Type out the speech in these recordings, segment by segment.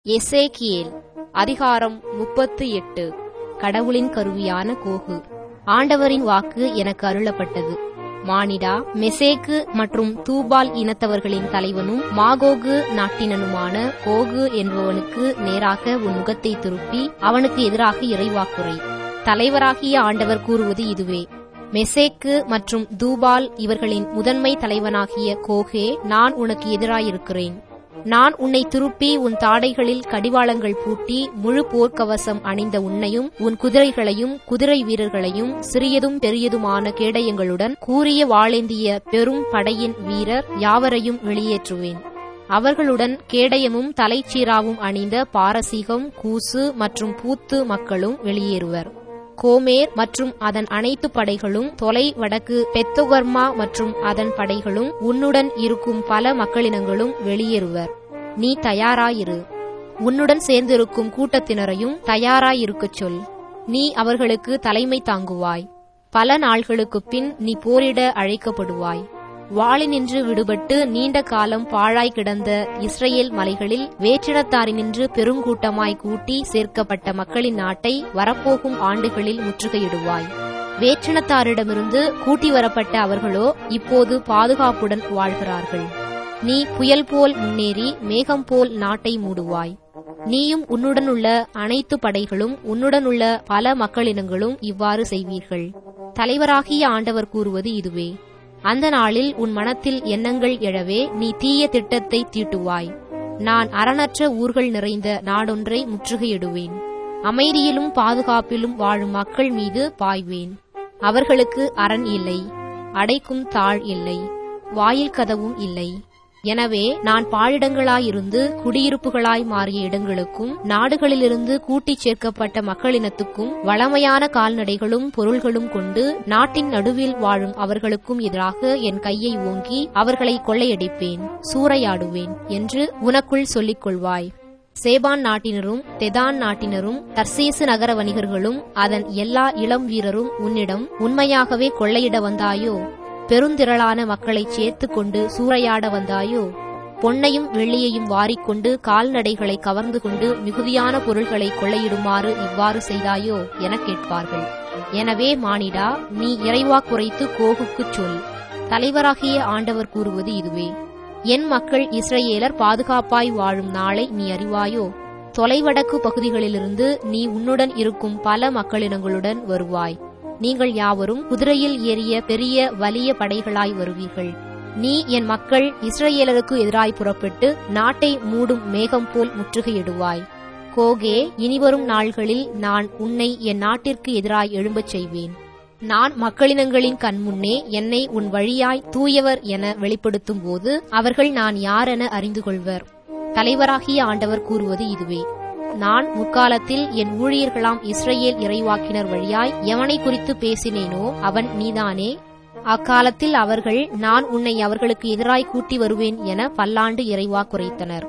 எசேக்கியேல் அதிகாரம் முப்பத்து எட்டு கடவுளின் கருவியான கோகு ஆண்டவரின் வாக்கு எனக்கு அருளப்பட்டது மானிடா மெசேக்கு மற்றும் தூபால் இனத்தவர்களின் தலைவனும் மாகோகு நாட்டினனுமான கோகு என்பவனுக்கு நேராக உன் முகத்தை திருப்பி அவனுக்கு எதிராக இறைவாக்குரை தலைவராகிய ஆண்டவர் கூறுவது இதுவே மெசேக்கு மற்றும் தூபால் இவர்களின் முதன்மை தலைவனாகிய கோகே நான் உனக்கு எதிராயிருக்கிறேன் நான் உன்னை திருப்பி உன் தாடைகளில் கடிவாளங்கள் பூட்டி முழு போர்க்கவசம் அணிந்த உன்னையும் உன் குதிரைகளையும் குதிரை வீரர்களையும் சிறியதும் பெரியதுமான கேடயங்களுடன் கூரிய வாளேந்திய பெரும் படையின் வீரர் யாவரையும் வெளியேற்றுவேன் அவர்களுடன் கேடயமும் தலைச்சீராவும் அணிந்த பாரசீகம் கூசு மற்றும் பூத்து மக்களும் வெளியேறுவர் கோமேர் மற்றும் அதன் அனைத்து படைகளும் தொலை வடக்கு பெத்தோகர்மா மற்றும் அதன் படைகளும் உன்னுடன் இருக்கும் பல மக்களினங்களும் வெளியேறுவர் நீ தயாராயிரு உன்னுடன் சேர்ந்திருக்கும் கூட்டத்தினரையும் தயாராயிருக்கச் சொல் நீ அவர்களுக்கு தலைமை தாங்குவாய் பல நாள்களுக்குப் பின் நீ போரிட அழைக்கப்படுவாய் வாளினின்று விடுபட்டு நீண்ட காலம் பாழாய் கிடந்த இஸ்ரேல் மலைகளில் வேற்றினத்தாரினின்று பெருங்கூட்டமாய் கூட்டி சேர்க்கப்பட்ட மக்களின் நாட்டை வரப்போகும் ஆண்டுகளில் முற்றுகையிடுவாய் வேற்றினத்தாரிடமிருந்து கூட்டி வரப்பட்ட அவர்களோ இப்போது பாதுகாப்புடன் வாழ்கிறார்கள் நீ புயல் போல் முன்னேறி மேகம் போல் நாட்டை மூடுவாய் நீயும் உன்னுடனுள்ள அனைத்து படைகளும் உன்னுடனுள்ள பல மக்களினங்களும் இவ்வாறு செய்வீர்கள் தலைவராகிய ஆண்டவர் கூறுவது இதுவே அந்த நாளில் உன் மனத்தில் எண்ணங்கள் எழவே நீ தீய திட்டத்தை தீட்டுவாய் நான் அறனற்ற ஊர்கள் நிறைந்த நாடொன்றை முற்றுகையிடுவேன் அமைதியிலும் பாதுகாப்பிலும் வாழும் மக்கள் மீது பாய்வேன் அவர்களுக்கு அரண் இல்லை அடைக்கும் தாழ் இல்லை வாயில் கதவும் இல்லை எனவே நான் பாழிடங்களாயிருந்து குடியிருப்புகளாய் மாறிய இடங்களுக்கும் நாடுகளிலிருந்து கூட்டிச் சேர்க்கப்பட்ட மக்களினத்துக்கும் வளமையான கால்நடைகளும் பொருள்களும் கொண்டு நாட்டின் நடுவில் வாழும் அவர்களுக்கும் எதிராக என் கையை ஓங்கி அவர்களை கொள்ளையடிப்பேன் சூறையாடுவேன் என்று உனக்குள் சொல்லிக் கொள்வாய் சேபான் நாட்டினரும் தெதான் நாட்டினரும் தர்சீசு நகர வணிகர்களும் அதன் எல்லா இளம் வீரரும் உன்னிடம் உண்மையாகவே கொள்ளையிட வந்தாயோ பெருந்திரளான மக்களைச் சேர்த்து கொண்டு சூறையாட வந்தாயோ பொன்னையும் வெள்ளியையும் வாரிக்கொண்டு கால்நடைகளை கவர்ந்து கொண்டு மிகுதியான பொருள்களை கொள்ளையிடுமாறு இவ்வாறு செய்தாயோ எனக் கேட்பார்கள் எனவே மானிடா நீ இறைவா குறைத்து கோகுக்குச் சொல் தலைவராகிய ஆண்டவர் கூறுவது இதுவே என் மக்கள் இஸ்ரேலர் பாதுகாப்பாய் வாழும் நாளை நீ அறிவாயோ தொலைவடக்கு பகுதிகளிலிருந்து நீ உன்னுடன் இருக்கும் பல மக்களினங்களுடன் வருவாய் நீங்கள் யாவரும் குதிரையில் ஏறிய பெரிய வலிய படைகளாய் வருவீர்கள் நீ என் மக்கள் இஸ்ரேலருக்கு எதிராய் புறப்பட்டு நாட்டை மூடும் மேகம் போல் முற்றுகையிடுவாய் கோகே இனிவரும் நாள்களில் நான் உன்னை என் நாட்டிற்கு எதிராய் எழும்பச் செய்வேன் நான் மக்களினங்களின் கண்முன்னே என்னை உன் வழியாய் தூயவர் என வெளிப்படுத்தும் போது அவர்கள் நான் யாரென அறிந்து கொள்வர் தலைவராகிய ஆண்டவர் கூறுவது இதுவே நான் முற்காலத்தில் என் ஊழியர்களாம் இஸ்ரேல் இறைவாக்கினர் வழியாய் எவனை குறித்து பேசினேனோ அவன் நீதானே அக்காலத்தில் அவர்கள் நான் உன்னை அவர்களுக்கு எதிராய் கூட்டி வருவேன் என பல்லாண்டு இறைவா குறைத்தனர்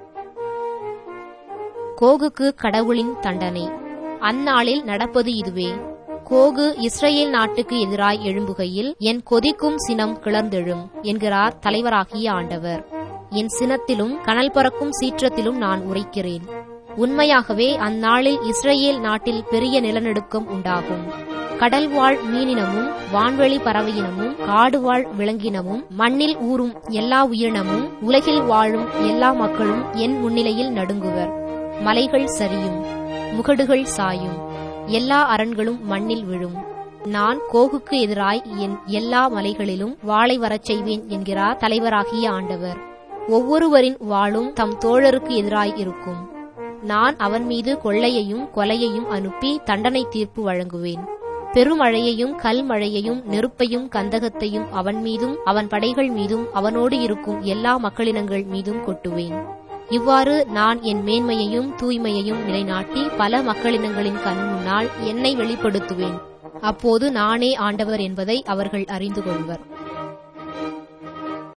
கோகுக்கு கடவுளின் தண்டனை அந்நாளில் நடப்பது இதுவே கோகு இஸ்ரேல் நாட்டுக்கு எதிராய் எழும்புகையில் என் கொதிக்கும் சினம் கிளர்ந்தெழும் என்கிறார் தலைவராகிய ஆண்டவர் என் சினத்திலும் கனல் பறக்கும் சீற்றத்திலும் நான் உரைக்கிறேன் உண்மையாகவே அந்நாளில் இஸ்ரேல் நாட்டில் பெரிய நிலநடுக்கம் உண்டாகும் கடல்வாழ் மீனினமும் வான்வெளி பறவையினமும் காடுவாழ் விலங்கினமும் மண்ணில் ஊறும் எல்லா உயிரினமும் உலகில் வாழும் எல்லா மக்களும் என் முன்னிலையில் நடுங்குவர் மலைகள் சரியும் முகடுகள் சாயும் எல்லா அரண்களும் மண்ணில் விழும் நான் கோகுக்கு எதிராய் என் எல்லா மலைகளிலும் வாளை வரச் செய்வேன் என்கிறார் தலைவராகிய ஆண்டவர் ஒவ்வொருவரின் வாளும் தம் தோழருக்கு எதிராய் இருக்கும் நான் அவன் மீது கொள்ளையையும் கொலையையும் அனுப்பி தண்டனை தீர்ப்பு வழங்குவேன் பெருமழையையும் கல்மழையையும் நெருப்பையும் கந்தகத்தையும் அவன் மீதும் அவன் படைகள் மீதும் அவனோடு இருக்கும் எல்லா மக்களினங்கள் மீதும் கொட்டுவேன் இவ்வாறு நான் என் மேன்மையையும் தூய்மையையும் நிலைநாட்டி பல மக்களினங்களின் கண் முன்னால் என்னை வெளிப்படுத்துவேன் அப்போது நானே ஆண்டவர் என்பதை அவர்கள் அறிந்து கொள்வர்